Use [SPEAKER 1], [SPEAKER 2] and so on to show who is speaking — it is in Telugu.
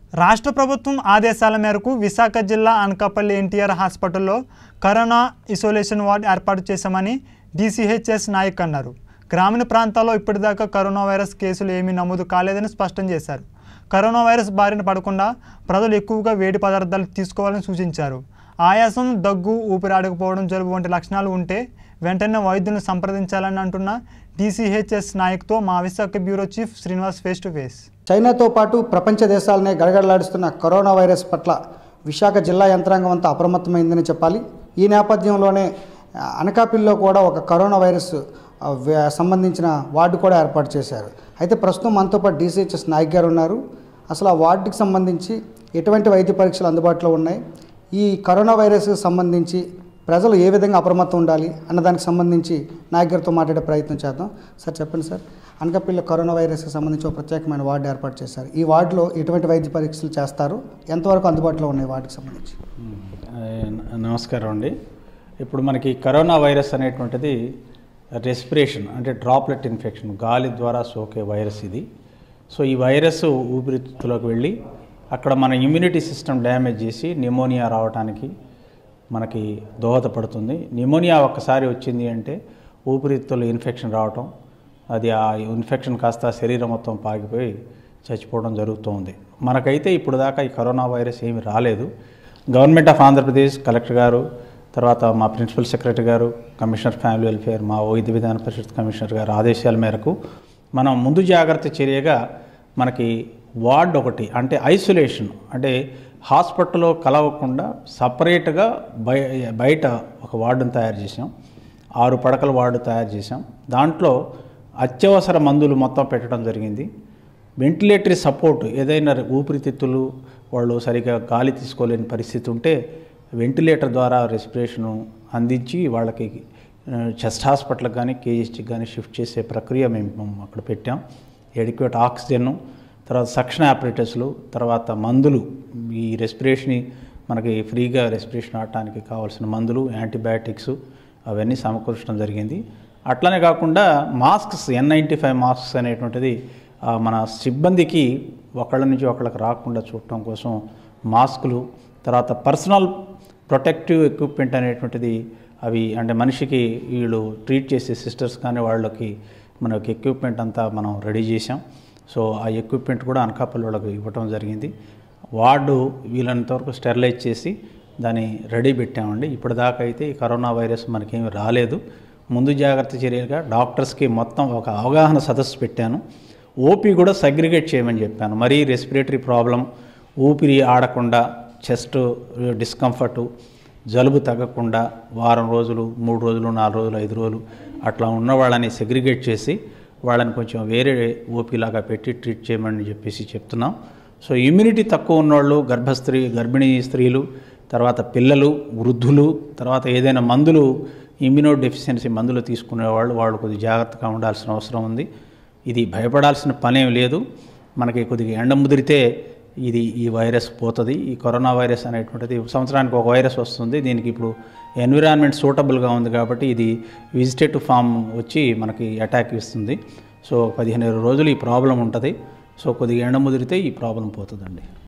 [SPEAKER 1] రాష్ట్ర ప్రభుత్వం ఆదేశాల మేరకు విశాఖ జిల్లా అనకాపల్లి ఎన్టీఆర్ హాస్పిటల్లో కరోనా ఇసోలేషన్ వార్డ్ ఏర్పాటు చేశామని డీసీహెచ్ఎస్ నాయక్ అన్నారు గ్రామీణ ప్రాంతాల్లో ఇప్పటిదాకా కరోనా వైరస్ కేసులు ఏమీ నమోదు కాలేదని స్పష్టం చేశారు కరోనా వైరస్ బారిన పడకుండా ప్రజలు ఎక్కువగా వేడి పదార్థాలు తీసుకోవాలని సూచించారు ఆయాసం దగ్గు ఊపిరాడకపోవడం జలుబు వంటి లక్షణాలు ఉంటే వెంటనే వైద్యులను సంప్రదించాలని అంటున్న డీసీహెచ్ఎస్ నాయక్తో మా Visakha bureau chief Srinivas face to face
[SPEAKER 2] చైనాతో పాటు ప్రపంచ దేశాలనే గడగడలాడిస్తున్న కరోనా వైరస్ పట్ల విశాఖ జిల్లా యంత్రాంగం అంతా అప్రమత్తమైందని చెప్పాలి ఈ నేపథ్యంలోనే ఆ, అనకాపల్లిలో కూడా ఒక కరోనా వైరస్ ఆ, వ్య- సంబంధించిన వార్డు కూడా ఏర్పాటు చేశారు అయితే ప్రస్తుతం మనతో పాటు డీసీహెచ్ఎస్ నాయక్ గారు ఉన్నారు అసలు ఆ వార్డుకి సంబంధించి ఎటువంటి వైద్య పరీక్షలు అందుబాటులో ఉన్నాయి ఈ కరోనా వైరస్కి సంబంధించి ప్రజలు ఏ విధంగా అప్రమత్తం ఉండాలి అన్న దానికి సంబంధించి నాయక్ గారితో మాట్లాడే ప్రయత్నం చేద్దాం సార్ చెప్పండి సార్ అనకాపల్లి కరోనా వైరస్కి సంబంధించి ఒక ప్రత్యేకమైన వార్డు ఏర్పాటు చేశారు ఈ వార్డులో ఎటువంటి వైద్య పరీక్షలు చేస్తారు ఎంతవరకు అందుబాటులో ఉన్నాయి వార్డుకి సంబంధించి
[SPEAKER 3] ఆ, నమస్కారం అండి ఇప్పుడు మనకి కరోనా వైరస్ అనేటువంటిది రెస్పిరేషన్ అంటే డ్రాప్లెట్ ఇన్ఫెక్షన్ గాలి ద్వారా సోకే వైరస్ ఇది సో ఈ వైరస్ ఊపిరితిత్తులోకి వెళ్ళి అక్కడ మన ఇమ్యూనిటీ సిస్టమ్ డ్యామేజ్ చేసి నిమోనియా రావడానికి మనకి దోహదపడుతుంది నిమోనియా ఒక్కసారి వచ్చింది అంటే ఊపిరితిత్తులు ఇన్ఫెక్షన్ రావటం అది ఆ ఇన్ఫెక్షన్ కాస్త శరీరం మొత్తం పాకిపోయి చచ్చిపోవడం జరుగుతుంది మనకైతే ఇప్పుడు దాకా ఈ కరోనా వైరస్ ఏమీ రాలేదు గవర్నమెంట్ ఆఫ్ ఆంధ్రప్రదేశ్ కలెక్టర్ గారు తర్వాత మా ప్రిన్సిపల్ సెక్రటరీ గారు కమిషనర్ ఫ్యామిలీ వెల్ఫేర్ మా వైద్య విధాన పరిషత్ కమిషనర్ గారు ఆదేశాల మేరకు మనం ముందు జాగ్రత్త చర్యగా మనకి వార్డ్ ఒకటి అంటే ఐసోలేషన్ అంటే హాస్పిటల్లో కలవకుండా సపరేట్గా బయ బయట ఒక వార్డును తయారు చేసాం ఆరు పడకల వార్డు తయారు చేసాం దాంట్లో అత్యవసర మందులు మొత్తం పెట్టడం జరిగింది వెంటిలేటరీ సపోర్ట్ ఏదైనా ఊపిరితిత్తులు వాళ్ళు సరిగా గాలి తీసుకోలేని పరిస్థితి ఉంటే వెంటిలేటర్ ద్వారా రెస్పిరేషను అందించి వాళ్ళకి చెస్ట్ హాస్పిటల్కి కానీ కేజీహెచ్కి కానీ షిఫ్ట్ చేసే ప్రక్రియ మేము అక్కడ పెట్టాం ఎడిక్వేట్ ఆక్సిజన్ తర్వాత సక్షన్ ఆపరేటర్స్లు తర్వాత మందులు ఈ రెస్పిరేషన్ మనకి ఫ్రీగా రెస్పిరేషన్ ఆడటానికి కావాల్సిన మందులు యాంటీబయాటిక్స్ అవన్నీ సమకూర్చడం జరిగింది అట్లనే కాకుండా masks N ninety five masks అనేటువంటిది ఆ, మన సిబ్బందికి ఒకళ్ళ నుంచి ఒకళ్ళకి రాకుండా చూడటం కోసం మాస్కులు తర్వాత పర్సనల్ ప్రొటెక్టివ్ ఎక్విప్మెంట్ అనేటువంటిది అవి అంటే మనిషికి వీళ్ళు ట్రీట్ చేసే సిస్టర్స్ కానీ వాళ్ళకి మనకి ఎక్విప్మెంట్ అంతా మనం రెడీ చేసాం సో ఆ ఎక్విప్మెంట్ కూడా అనకాపల్లి వాళ్ళకి ఇవ్వటం జరిగింది వార్డు వీలైనంత వరకు స్టెరిలైజ్ చేసి దాన్ని రెడీ పెట్టామండి ఇప్పటిదాకా అయితే ఈ కరోనా వైరస్ మనకేమీ రాలేదు ముందు జాగ్రత్త చర్యలుగా డాక్టర్స్కి మొత్తం ఒక అవగాహన సదస్సు పెట్టాను ఓపీ కూడా సగ్రిగేట్ చేయమని చెప్పాను మరీ రెస్పిరేటరీ ప్రాబ్లం ఊపిరి ఆడకుండా చెస్ట్ డిస్కంఫర్టు జలుబు తగ్గకుండా వారం రోజులు మూడు రోజులు నాలుగు రోజులు ఐదు రోజులు అట్లా ఉన్న వాళ్ళని సెగ్రిగేట్ చేసి వాళ్ళని కొంచెం వేరే ఓపీలాగా పెట్టి ట్రీట్ చేయమని చెప్పేసి చెప్తున్నాం సో ఇమ్యూనిటీ తక్కువ ఉన్నవాళ్ళు గర్భస్త్రీ గర్భిణీ స్త్రీలు తర్వాత పిల్లలు వృద్ధులు తర్వాత ఏదైనా మందులు ఇమ్యూనో డెఫిషియన్సీ మందులు తీసుకునేవాళ్ళు వాళ్ళు కొద్దిగా జాగ్రత్తగా ఉండాల్సిన అవసరం ఉంది ఇది భయపడాల్సిన పనేం లేదు మనకి కొద్దిగా ఎండ ముదిరితే ఇది ఈ వైరస్ పోతుంది ఈ కరోనా వైరస్ అనేటువంటిది సంవత్సరానికి ఒక వైరస్ వస్తుంది దీనికి ఇప్పుడు ఎన్విరాన్మెంట్ సూటబుల్గా ఉంది కాబట్టి ఇది విజిటేటివ్ ఫామ్ వచ్చి మనకి అటాక్ ఇస్తుంది సో పదిహేను ఇరవై రోజులు ఈ ప్రాబ్లం ఉంటుంది సో కొద్దిగా ఎండ ముదిరితే ఈ ప్రాబ్లం పోతుందండి